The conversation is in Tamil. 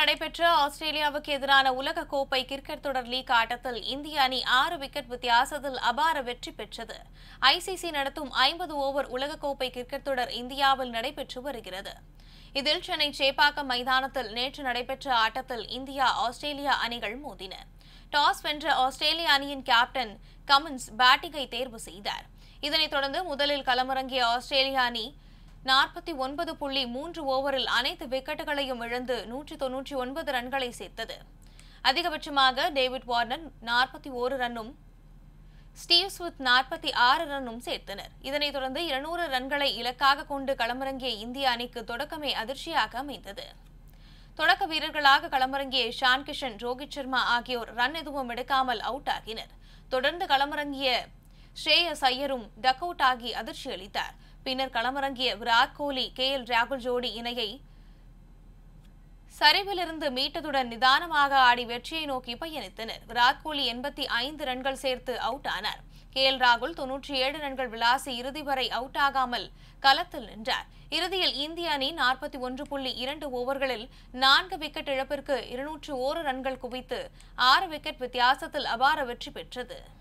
நடைபெற்ற ஆஸ்திரேலியாவுக்கு எதிரான உலக கோப்பை கிரிக்கெட் தொடர் லீக் ஆட்டத்தில் இந்திய அணி ஆறு விக்கெட் வித்தியாசத்தில் அபார வெற்றி பெற்றது ஐசிசி நடத்தும் ஐம்பது ஓவர் உலகக்கோப்பை கிரிக்கெட் தொடர் இந்தியாவில் நடைபெற்று வருகிறது இதில் சென்னை சேப்பாக்கம் மைதானத்தில் நேற்று நடைபெற்ற ஆட்டத்தில் இந்தியா ஆஸ்திரேலியா அணிகள் மோதின டாஸ் வென்ற ஆஸ்திரேலிய அணியின் கேப்டன் கமின்ஸ் பேட்டிங்கை தேர்வு செய்தார் இதனைத் தொடர்ந்து முதலில் களமிறங்கிய ஆஸ்திரேலிய அணி நாற்பத்தி ஒன்பது புள்ளி மூன்று ஓவரில் அனைத்து விக்கெட்டுகளையும் இழந்து நூற்றி தொன்னூற்றி ஒன்பது ரன்களை சேர்த்தது அதிகபட்சமாக டேவிட் வார்னர் நாற்பத்தி ஓரு ரன்னும் ஸ்டீவ் ஸ்மித் நாற்பத்தி ஆறு ரன்னும் சேர்த்தனர் இதனைத் தொடர்ந்து இருநூறு ரன்களை இலக்காக கொண்டு களமிறங்கிய இந்திய அணிக்கு தொடக்கமே அதிர்ச்சியாக அமைந்தது தொடக்க வீரர்களாக களமிறங்கிய இஷான் கிஷன் ரோஹித் சர்மா ஆகியோர் ரன் எதுவும் எடுக்காமல் அவுட் ஆகினர் தொடர்ந்து களமிறங்கிய ஸ்ரேயஸ் ஐயரும் டக் அவுட் ஆகி அதிர்ச்சி அளித்தார் பின்னர் களமிறங்கிய விராட் கோலி கே எல் ராகுல் ஜோடி இணையை சரிவிலிருந்து மீட்டதுடன் நிதானமாக ஆடி வெற்றியை நோக்கி பயணித்தனர் விராட் கோலி எண்பத்தி ஐந்து ரன்கள் சேர்த்து அவுட் ஆனார் கே எல் ராகுல் தொன்னூற்றி ஏழு ரன்கள் விளாசி இறுதி வரை அவுட் ஆகாமல் களத்தில் நின்றார் இறுதியில் இந்திய அணி நாற்பத்தி ஒன்று புள்ளி இரண்டு ஓவர்களில் நான்கு விக்கெட் இழப்பிற்கு இருநூற்று ஓரு ரன்கள் குவித்து ஆறு விக்கெட் வித்தியாசத்தில் அபார வெற்றி பெற்றது